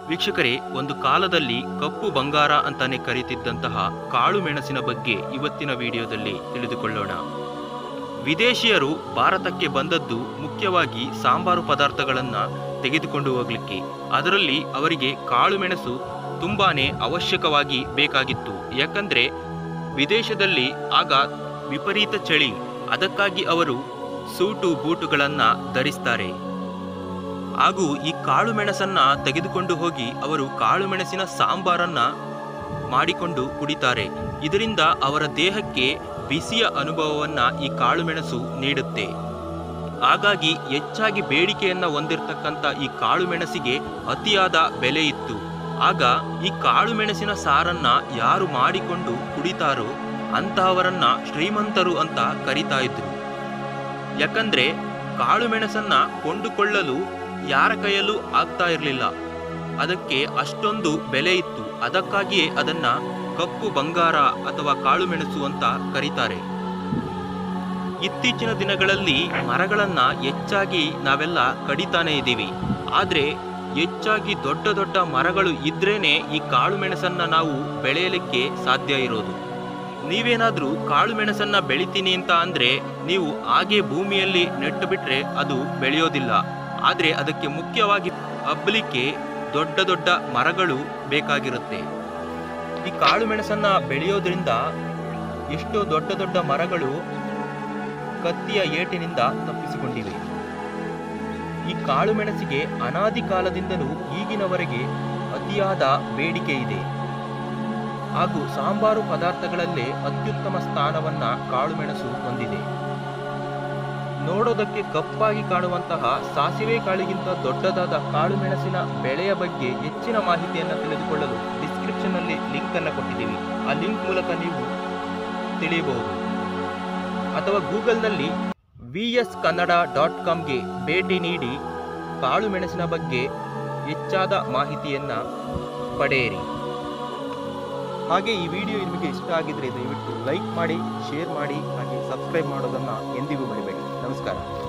ವೀಕ್ಷಕರೇ ಒಂದು ಕಾಲದಲ್ಲಿ ಕಪ್ಪು ಬಂಗಾರ ಅಂತಾನೆ ಕರೀತಿದ್ದಂತಹ ಕಾಳು ಮೆಣಸಿನ ಬಗ್ಗೆ ಇವತ್ತಿನ ವಿಡಿಯೋದಲ್ಲಿ ತಿಳಿದುಕೊಳ್ಳೋಣ ವಿದೇಶಿಯರು ಭಾರತಕ್ಕೆ ಬಂದದ್ದು ಮುಖ್ಯವಾಗಿ ಸಾಂಬಾರು ಪದಾರ್ಥಗಳನ್ನು ತೆಗೆದುಕೊಂಡು ಹೋಗ್ಲಿಕ್ಕೆ ಅದರಲ್ಲಿ ಅವರಿಗೆ ಕಾಳು ಮೆಣಸು ತುಂಬಾನೇ ಅವಶ್ಯಕವಾಗಿ ಬೇಕಾಗಿತ್ತು ಯಾಕಂದ್ರೆ ವಿದೇಶದಲ್ಲಿ ಆಗ ವಿಪರೀತ ಚಳಿ ಅದಕ್ಕಾಗಿ ಅವರು ಸೂಟು ಬೂಟುಗಳನ್ನು ಧರಿಸ್ತಾರೆ ಹಾಗೂ ಈ ಕಾಳು ಮೆಣಸನ್ನ ತೆಗೆದುಕೊಂಡು ಹೋಗಿ ಅವರು ಕಾಳು ಮೆಣಸಿನ ಸಾಂಬಾರನ್ನ ಮಾಡಿಕೊಂಡು ಕುಡಿತಾರೆ ಇದರಿಂದ ಅವರ ದೇಹಕ್ಕೆ ಬಿಸಿಯ ಅನುಭವವನ್ನ ಈ ಕಾಳು ಮೆಣಸು ನೀಡುತ್ತೆ ಹಾಗಾಗಿ ಹೆಚ್ಚಾಗಿ ಬೇಡಿಕೆಯನ್ನ ಹೊಂದಿರತಕ್ಕಂಥ ಈ ಕಾಳು ಮೆಣಸಿಗೆ ಅತಿಯಾದ ಬೆಲೆ ಇತ್ತು ಆಗ ಈ ಕಾಳು ಮೆಣಸಿನ ಸಾರನ್ನ ಯಾರು ಮಾಡಿಕೊಂಡು ಕುಡಿತಾರೋ ಅಂತಹವರನ್ನ ಶ್ರೀಮಂತರು ಅಂತ ಕರಿತಾ ಇದ್ರು ಯಾಕಂದ್ರೆ ಕಾಳು ಮೆಣಸನ್ನ ಕೊಂಡುಕೊಳ್ಳಲು ಯಾರ ಕೈಯಲ್ಲೂ ಆಗ್ತಾ ಇರಲಿಲ್ಲ ಅದಕ್ಕೆ ಅಷ್ಟೊಂದು ಬೆಲೆ ಇತ್ತು ಅದಕ್ಕಾಗಿಯೇ ಅದನ್ನ ಕಪ್ಪು ಬಂಗಾರ ಅಥವಾ ಕಾಳು ಮೆಣಸು ಅಂತ ಕರೀತಾರೆ ಇತ್ತೀಚಿನ ದಿನಗಳಲ್ಲಿ ಮರಗಳನ್ನ ಹೆಚ್ಚಾಗಿ ನಾವೆಲ್ಲ ಕಡಿತಾನೆ ಇದ್ದೀವಿ ಆದ್ರೆ ಹೆಚ್ಚಾಗಿ ದೊಡ್ಡ ದೊಡ್ಡ ಮರಗಳು ಇದ್ರೇನೆ ಈ ಕಾಳು ಮೆಣಸನ್ನ ನಾವು ಬೆಳೆಯಲಿಕ್ಕೆ ಸಾಧ್ಯ ಇರೋದು ನೀವೇನಾದ್ರೂ ಕಾಳು ಮೆಣಸನ್ನ ಬೆಳಿತೀನಿ ಅಂತ ಅಂದ್ರೆ ನೀವು ಹಾಗೆ ಭೂಮಿಯಲ್ಲಿ ನೆಟ್ಟು ಬಿಟ್ರೆ ಅದು ಬೆಳೆಯೋದಿಲ್ಲ ಆದ್ರೆ ಅದಕ್ಕೆ ಮುಖ್ಯವಾಗಿ ಹಬ್ಬಲಿಕ್ಕೆ ದೊಡ್ಡ ದೊಡ್ಡ ಮರಗಳು ಬೇಕಾಗಿರುತ್ತೆ ಈ ಕಾಳು ಮೆಣಸನ್ನ ಬೆಳೆಯೋದ್ರಿಂದ ಎಷ್ಟೋ ದೊಡ್ಡ ದೊಡ್ಡ ಮರಗಳು ಕತ್ತಿಯ ಏಟಿನಿಂದ ತಪ್ಪಿಸಿಕೊಂಡಿವೆ ಈ ಕಾಳು ಮೆಣಸಿಗೆ ಅನಾದಿ ಕಾಲದಿಂದಲೂ ಈಗಿನವರೆಗೆ ಅತಿಯಾದ ಬೇಡಿಕೆ ಇದೆ ಹಾಗೂ ಸಾಂಬಾರು ಪದಾರ್ಥಗಳಲ್ಲೇ ಅತ್ಯುತ್ತಮ ಸ್ಥಾನವನ್ನ ಕಾಳುಮೆಣಸು ಹೊಂದಿದೆ ನೋಡೋದಕ್ಕೆ ಕಪ್ಪಾಗಿ ಕಾಣುವಂತಹ ಸಾಸಿವೆ ಕಾಳಿಗಿಂತ ದೊಡ್ಡದಾದ ಕಾಳುಮೆಣಸಿನ ಬೆಳೆಯ ಬಗ್ಗೆ ಹೆಚ್ಚಿನ ಮಾಹಿತಿಯನ್ನು ತಿಳಿದುಕೊಳ್ಳಲು ಡಿಸ್ಕ್ರಿಪ್ಷನ್ ನಲ್ಲಿ ಲಿಂಕ್ ಅನ್ನು ಕೊಟ್ಟಿದ್ದೀವಿ ಆ ಲಿಂಕ್ ಮೂಲಕ ನೀವು ತಿಳಿಯಬಹುದು ಅಥವಾ ಗೂಗಲ್ನಲ್ಲಿ ವಿ ಎಸ್ ಕನ್ನಡ ಡಾಟ್ ಕಾಮ್ಗೆ ಭೇಟಿ ನೀಡಿ ಕಾಳುಮೆಣಸಿನ ಬಗ್ಗೆ ಹೆಚ್ಚಾದ ಮಾಹಿತಿಯನ್ನ ಪಡೆಯಿರಿ ಹಾಗೆ ಈ ವಿಡಿಯೋ ನಿಮಗೆ ಇಷ್ಟ ಆಗಿದ್ರೆ ದಯವಿಟ್ಟು ಲೈಕ್ ಮಾಡಿ ಶೇರ್ ಮಾಡಿ ಹಾಗೆ ಸಬ್ಸ್ಕ್ರೈಬ್ ಮಾಡೋದನ್ನು ಎಂದಿಗೂ ಮರಿಬೇಡಿ ನಮಸ್ಕಾರ